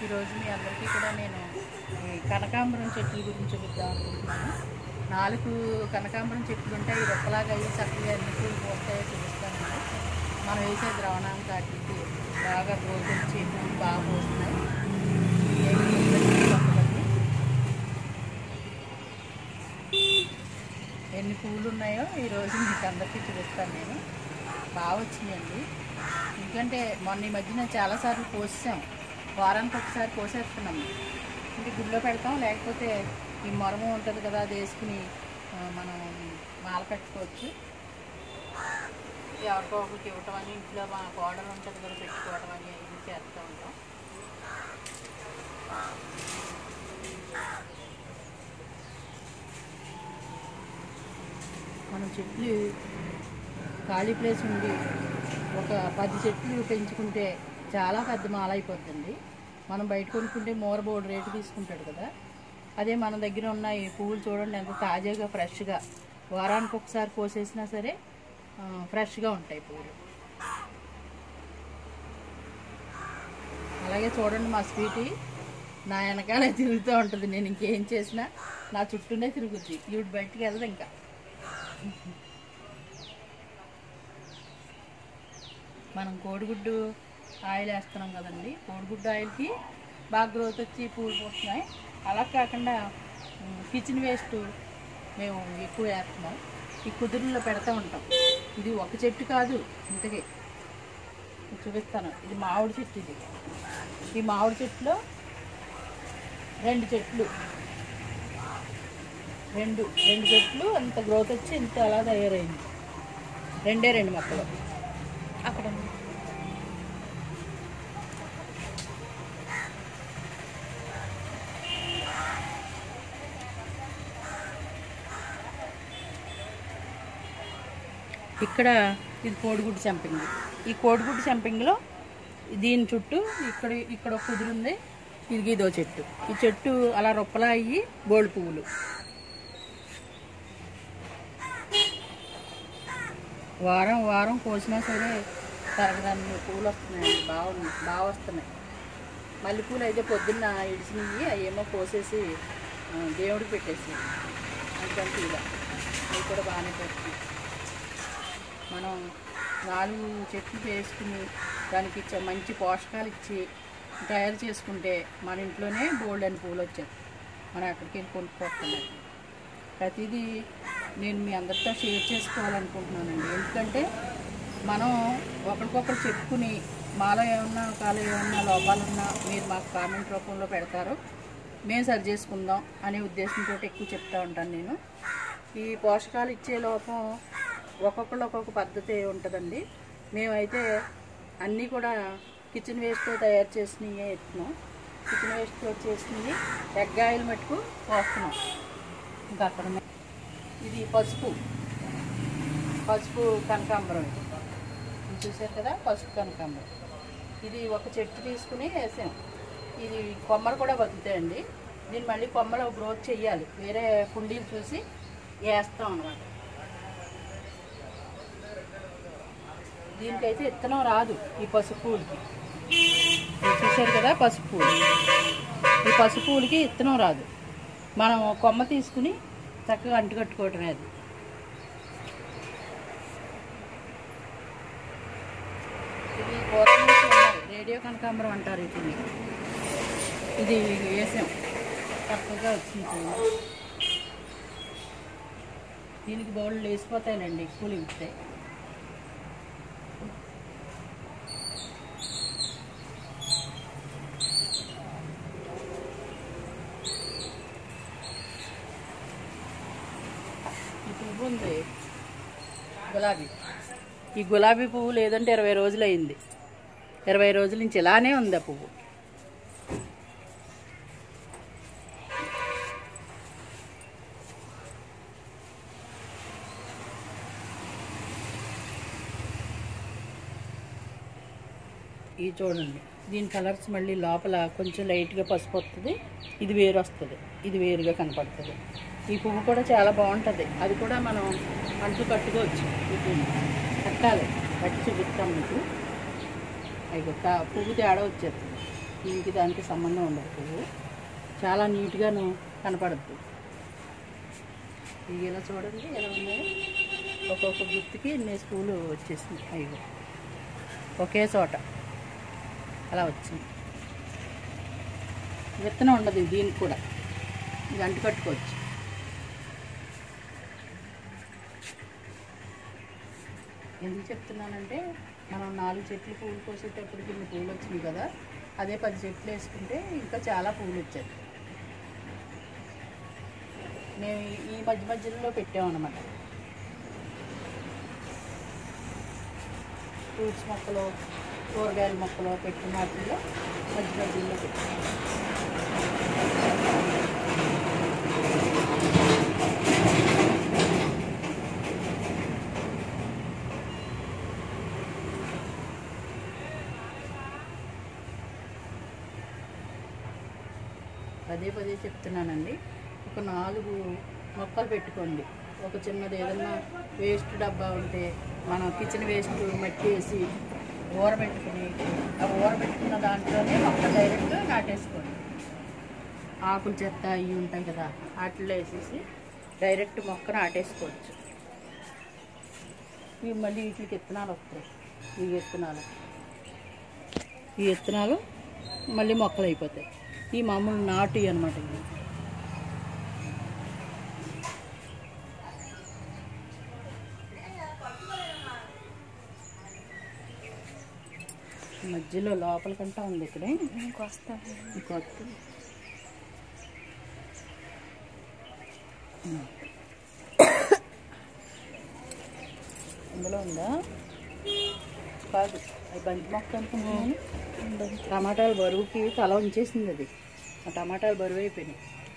ఈరోజు మీ అందరికీ కూడా నేను ఈ కనకాంబరం చెట్ల గురించి చూపిద్దాం అనుకుంటున్నాను నాలుగు కనకాంబరం చెట్లు ఉంటాయి ఈ రొక్కలాగా అయ్యి చక్కగా ఎన్ని పూలు పోస్తాయో చూపిస్తానండి మనం వేసే ద్రవణానికి వాటికి బాగా గ్రోత్ వచ్చి పూలు బాగా పోస్తున్నాయి ఏమి ఇబ్బంది పడకండి. ఎన్ని పూలు ఉన్నాయో ఈరోజు మీకు అందరికీ చూపిస్తాను నేను బాగా వచ్చినాయండి ఎందుకంటే మొన్న ఈ మధ్యన చాలాసార్లు కోసాం వారానికి ఒకసారి కోసేస్తున్నాము అంటే గుడిలో పెడతాం లేకపోతే ఈ మొరము ఉంటుంది కదా అది వేసుకుని ఆ, మనం మాల కట్టుకోవచ్చు ఎవరికో ఒకరికి ఇవ్వటం అని ఇంట్లో మా కోడలు ఉంటుంది కదా పెట్టుకోవడం అని ఇది చేస్తూ ఉంటాం మనం చెట్లు ఖాళీ ప్లేస్ ఉండి ఒక పది చెట్లు పెంచుకుంటే చాలా పెద్ద మాల అయిపోతుంది మనం బయట కొనుక్కుంటే మూర బోర్డు రేటు తీసుకుంటాడు కదా అదే మన దగ్గర ఉన్న ఈ పువ్వులు చూడండి ఎంత తాజాగా ఫ్రెష్గా వారానికి ఒకసారి కోసేసినా సరే ఆ, ఫ్రెష్గా ఉంటాయి పువ్వులు అలాగే చూడండి మా స్వీటీ నా వెనకాలే తిరుగుతూ ఉంటుంది నేను ఇంకేం చేసినా నా చుట్టూనే తిరుగుద్ది ఈవిడ బయటికి వెళ్ళదు ఇంకా మనం కోడిగుడ్డు ఆయిల్ వేస్తున్నాం కదండి కోడిగుడ్డు ఆయిల్కి బాగా గ్రోత్ వచ్చి పూలు పోస్తున్నాయి అలా కాకుండా ఉమ్, కిచెన్ వేస్ట్ మేము ఎక్కువ వేస్తున్నాం ఈ కుదురుల్లో పెడతా ఉంటాం ఇది ఒక చెట్టు కాదు ఇంతకీ చూపిస్తాను ఇది మామిడి చెట్టు ఇది ఈ మామిడి చెట్టులో రెండు చెట్లు రెండు రెండు చెట్లు అంత గ్రోత్ వచ్చి ఇంత అలా తయారైంది రెండే రెండు మొక్కలు అక్కడ ఉంది. ఇక్కడ ఇది కోడిగుడ్డు చంపింగ్ ఈ కోడిగుడ్డు చంపింగ్లో దీని చుట్టూ ఇక్కడ ఇక్కడ ఒక కుదురు ఉంది ఇది ఇదో చెట్టు ఈ చెట్టు అలా రొప్పలా అయ్యి బోడి పువ్వులు వారం వారం కోసినా సరే తరగదాన్ని పూలు వస్తున్నాయి బాగున్నాయి బాగా వస్తున్నాయి మల్లెపూలు అయితే పొద్దున్న ఇడిచినవి అవి ఏమో కోసేసి ఆ, దేవుడికి పెట్టేసి అందుకని ఇలా అవి కూడా బాగానే పెడుతున్నాయి మనం నాలుగు చెట్లు వేసుకుని దానికి ఇచ్చే మంచి పోషకాలు ఇచ్చి తయారు చేసుకుంటే మన ఇంట్లోనే బోల్డ్ అని పూలు వచ్చాయి మనం ఎక్కడికి వెళ్ళి కొనుక్కోవట్లేదు ప్రతిదీ నేను మీ అందరితో షేర్ చేసుకోవాలనుకుంటున్నానండి ఎందుకంటే మనం ఒకరికొకరు చెప్పుకుని మాలో ఏమన్నా కాలో ఏమన్నా లోపాలున్నా మీరు మాకు కామెంట్ రూపంలో పెడతారు మేము సరి చేసుకుందాం అనే ఉద్దేశంతో ఎక్కువ చెప్తా ఉంటాను నేను ఈ పోషకాలు ఇచ్చే లోపం ఒక్కొక్కళ్ళు ఒక్కొక్క పద్ధతి ఉంటుందండి మేమైతే అన్నీ కూడా కిచెన్ వేస్ట్తో తయారు చేసినవి ఎత్తున్నాం కిచెన్ వేస్ట్తో చేసినవి ఎగ్ ఆయిల్ మట్టుకు పోస్తున్నాం ఇంకా అక్కడ ఉన్నాయి. ఇది పసుపు పసుపు కనకాంబరం ఇది ఇది చూసారు కదా పసుపు కనకాంబరం ఇది ఒక చెట్టు తీసుకుని వేసాం ఇది కొమ్మలు కూడా బతుకుతాయండి దీన్ని మళ్ళీ కొమ్మలు గ్రోత్ చెయ్యాలి వేరే కుండీలు చూసి వేస్తాం అన్నమాట దీనికైతే విత్తనం రాదు ఈ పసుపు పూలకి ఇది చూసారు కదా పసుపు పూలు ఈ పసుపు పూలకి విత్తనం రాదు మనం కొమ్మ తీసుకుని చక్కగా అంటుకట్టుకోవటమే అది ఇది పూర్వం నుంచి ఉన్నాయి. రేడియో కనకాంబరం అంటారు వీటిని ఇది వేసాం చక్కగా వచ్చింది పూలు. దీనికి బౌళ్ళు వేసిపోతాయిలండి పూలు ఇస్తే ఈ పువ్వు ఉంది గులాబీ ఈ గులాబీ పువ్వు లేదంటే ఇరవై రోజులు అయింది ఇరవై రోజుల నుంచి ఇలానే ఉంది ఆ పువ్వు ఇది చూడండి దీని కలర్స్ మళ్ళీ లోపల కొంచెం లైట్గా పసుపు వస్తుంది ఇది వేరు వస్తుంది ఇది వేరుగా కనపడుతుంది ఈ పువ్వు కూడా చాలా బాగుంటుంది అది కూడా మనం అంటూ కట్టుకోవచ్చు ఈ పువ్వు కట్టాలి కట్టి చూపిస్తాం మీకు అవి పువ్వు తేడా వచ్చేస్తుంది దీనికి దానికి సంబంధం ఉండదు పువ్వు చాలా నీట్గాను కనపడుద్ది ఇవి ఇలా చూడండి ఎలా ఉన్నాయో ఒక్కొక్క గుర్తుకి ఇన్ని పూలు వచ్చేసింది అవి ఒకే చోట అలా వచ్చింది విత్తనం ఉండదు దీనికి కూడా ఇది అంటు కట్టుకోవచ్చు ఎందుకు చెప్తున్నానంటే మనం నాలుగు చెట్లు పూలు కోసేటప్పటికి ఇన్ని పూలు వచ్చినాయి కదా అదే పది చెట్లు వేసుకుంటే ఇంకా చాలా పూలు వచ్చాయి మేము ఈ- ఈ మధ్య మధ్యలో పెట్టామన్నమాట ఫ్రూట్స్ మొక్కలు కూరగాయల మొక్కలు పెట్టిన వాటిల్లో మధ్య మధ్యలో పెట్టాం పదే పదే చెప్తున్నానండి ఒక నాలుగు మొక్కలు పెట్టుకోండి ఒక చిన్నది ఏదన్నా వేస్ట్ డబ్బా ఉంటే మనం కిచెన్ వేస్ట్ మట్టి వేసి ఊరబెట్టుకుని ఆ ఊరబెట్టుకున్న దాంట్లోనే మొక్క డైరెక్ట్ నాటేసుకోండి ఆకులు చెత్త ఇవి ఉంటాయి కదా వాటిలో వేసేసి డైరెక్ట్ మొక్క నాటేసుకోవచ్చు ఇవి మళ్ళీ వీటికి విత్తనాలు వస్తాయి ఈ విత్తనాలు ఈ విత్తనాలు మళ్ళీ మొక్కలు అయిపోతాయి ఈ మామూలు నాటు అనమాట ఇవి మధ్యలో లోపలికంటా ఉంది ఇక్కడే ఇంకొస్తాను ఈ కొత్త ఇందులో ఉందా కాదు అది బంతి మొక్క అనుకుంటున్నాను టమాటాలు బరువుకి తల ఉంచేసింది అది ఆ టమాటాలు బరువు అయిపోయినాయి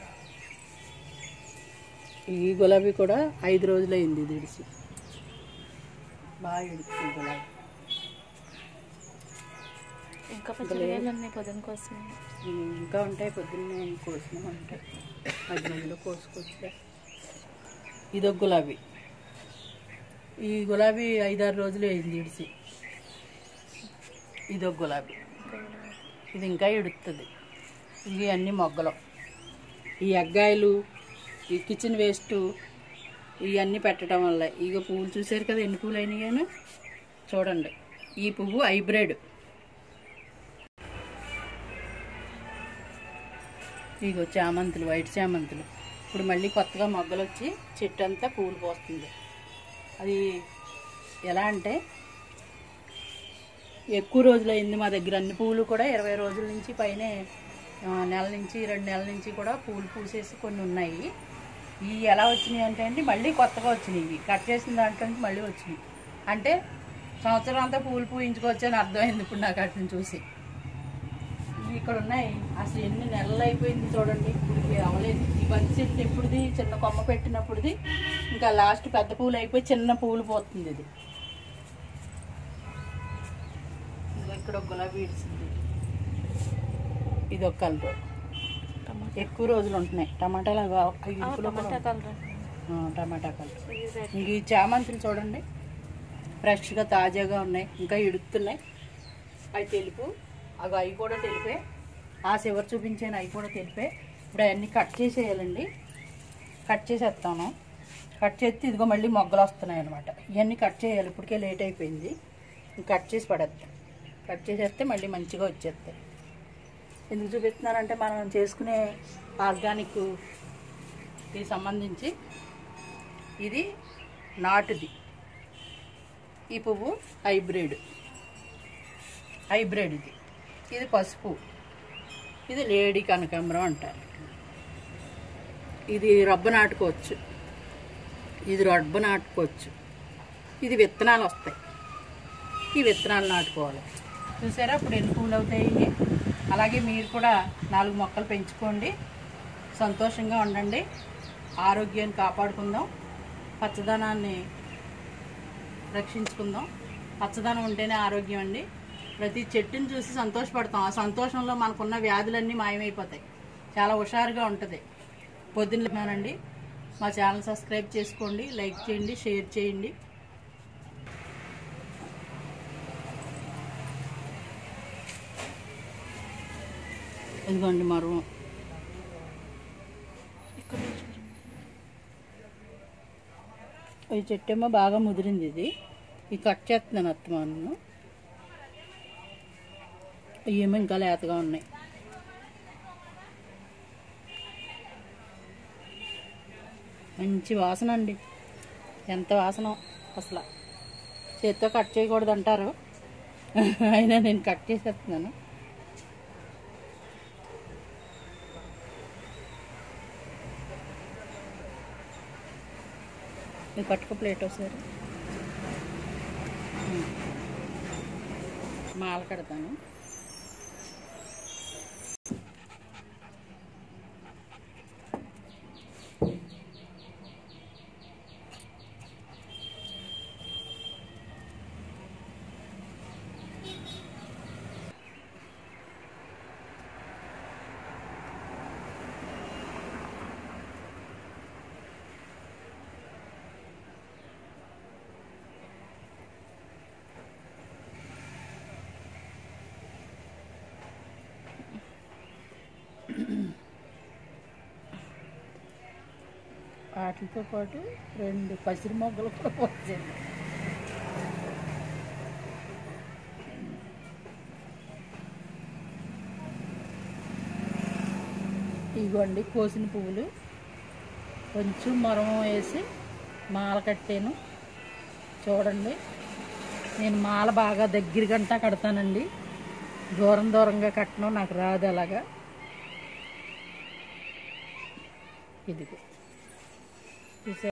ఈ గులాబీ కూడా ఐదు రోజులు అయింది ఇది ఇడిచి బాగా ఇడుతుంది గులాబీ ఇంకా పచ్చడికాయలు ఉన్నాయి పొద్దున కోసం ఇంకా ఉంటాయి పొద్దున్నే కోసిన ఉంటాయి మధ్య మధ్యలో కోసుకొస్తే ఇదొక గులాబీ ఈ గులాబీ ఐదారు రోజులు అయింది ఇడిచి ఇదొక గులాబీ ఇది ఇంకా ఇడుతుంది ఇవి అన్ని మొగ్గలు ఈ ఎగ్గాయలు ఈ కిచెన్ వేస్ట్ ఇవన్నీ పెట్టడం వల్ల ఇక పువ్వులు చూసారు కదా ఎన్ని పువ్వులు అయినాయని చూడండి ఈ పువ్వు హైబ్రిడ్ ఇగో చామంతులు వైట్ చామంతులు ఇప్పుడు మళ్ళీ కొత్తగా మొగ్గలు వచ్చి చెట్టు అంతా పూలు పోస్తుంది అది ఎలా అంటే ఎక్కువ రోజులు అయింది మా దగ్గర అన్ని పువ్వులు కూడా ఇరవై రోజుల నుంచి పైనే ఆ, నెల నుంచి రెండు నెలల నుంచి కూడా పూలు పూసేసి కొన్ని ఉన్నాయి ఈ ఎలా వచ్చినాయి అంటే అండి మళ్ళీ కొత్తగా వచ్చినాయి ఇవి కట్ చేసిన దాంట్లో నుంచి మళ్ళీ వచ్చినాయి అంటే సంవత్సరం అంతా పూలు పూయించుకోవచ్చు అని అర్థమైంది ఇప్పుడు నాకు అట్ని చూసి ఇవి ఇక్కడ ఉన్నాయి అసలు ఎన్ని నెలలు అయిపోయింది చూడండి ఇప్పటికి అవ్వలేదు ఈ బంతి చెట్టు ఎప్పుడుది చిన్న కొమ్మ పెట్టినప్పుడుది ఇంకా లాస్ట్ పెద్ద పూలు అయిపోయి చిన్న పూలు పోతుంది ఇది ఇదిగో ఇక్కడ ఒక గులాబీ ఇడిచింది ఇది ఒక కలర్ టమాటా ఎక్కువ రోజులు ఉంటున్నాయి టమాటాలు అవి ఆ- అవి ఆ, ఇంపులో కూడా టమాటా కలర్ ఆ, టమాటా కలర్ ఇది రెడ్. ఇంక ఈ చామంతులు చూడండి ఫ్రెష్గా తాజాగా ఉన్నాయి ఇంకా ఇడుతున్నాయి అవి తెలుపు అవి అవి కూడా తెలిపే ఆ చివరి చూపించాను అవి కూడా తెలిపే ఇప్పుడు అవన్నీ కట్ చేసేయాలండి కట్ చేసేస్తాను కట్ చేస్తే ఇదిగో మళ్ళీ మొగ్గలు వస్తున్నాయి అనమాట ఇవన్నీ కట్ చేయాలి ఇప్పటికే లేట్ అయిపోయింది ఇంక కట్ చేసి పడేస్తాం కట్ చేసేస్తే మళ్ళీ మంచిగా వచ్చేస్తాయి ఎందుకు చూపిస్తున్నానంటే మనం చేసుకునే ఆర్గానిక్ కి సంబంధించి ఇది నాటుది ఈ పువ్వు హైబ్రిడ్ హైబ్రిడ్ ఇది ఇది పసుపు ఇది లేడీ కనకాంబరం అంటారు ఇది రబ్బ నాటుకోవచ్చు ఇది రబ్బ నాటుకోవచ్చు ఇది విత్తనాలు వస్తాయి ఈ విత్తనాలు నాటుకోవాలి చూసారా ఇప్పుడు ఎన్ని పూలు అవుతాయి అలాగే మీరు కూడా నాలుగు మొక్కలు పెంచుకోండి సంతోషంగా ఉండండి ఆరోగ్యాన్ని కాపాడుకుందాం పచ్చదనాన్ని రక్షించుకుందాం పచ్చదనం ఉంటేనే ఆరోగ్యం అండి ప్రతి చెట్టుని చూసి సంతోషపడతాం ఆ సంతోషంలో మనకున్న వ్యాధులన్నీ మాయమైపోతాయి చాలా హుషారుగా ఉంటుంది పొద్దున్ననండి మా ఛానల్ సబ్స్క్రైబ్ చేసుకోండి లైక్ చేయండి షేర్ చేయండి ఇదిగోండి మరం ఇక్కడ చూడండి ఈ చెట్టు ఏమో బాగా ముదిరింది ఇది ఇది కట్ చేస్తున్నాను అత్తమాను ఏమో ఇంకా లేతగా ఉన్నాయి మంచి వాసన అండి ఎంత వాసన అసలు చేత్తో కట్ చేయకూడదు అంటారు అయినా నేను కట్ చేసేస్తున్నాను ఇది పట్టుకో ప్లేట్ ఒకసారి ఉమ్. మాల కడతాను వాటితో పాటు రెండు పసిరి మొగ్గలు కూడా పోసింది ఇదిగోండి కోసిన పువ్వులు కొంచెం మరం వేసి మాల కట్టాను చూడండి నేను మాల బాగా దగ్గరగంటా కడతానండి దూరం దూరంగా కట్టడం నాకు రాదు అలాగా ఇదిగో చూసా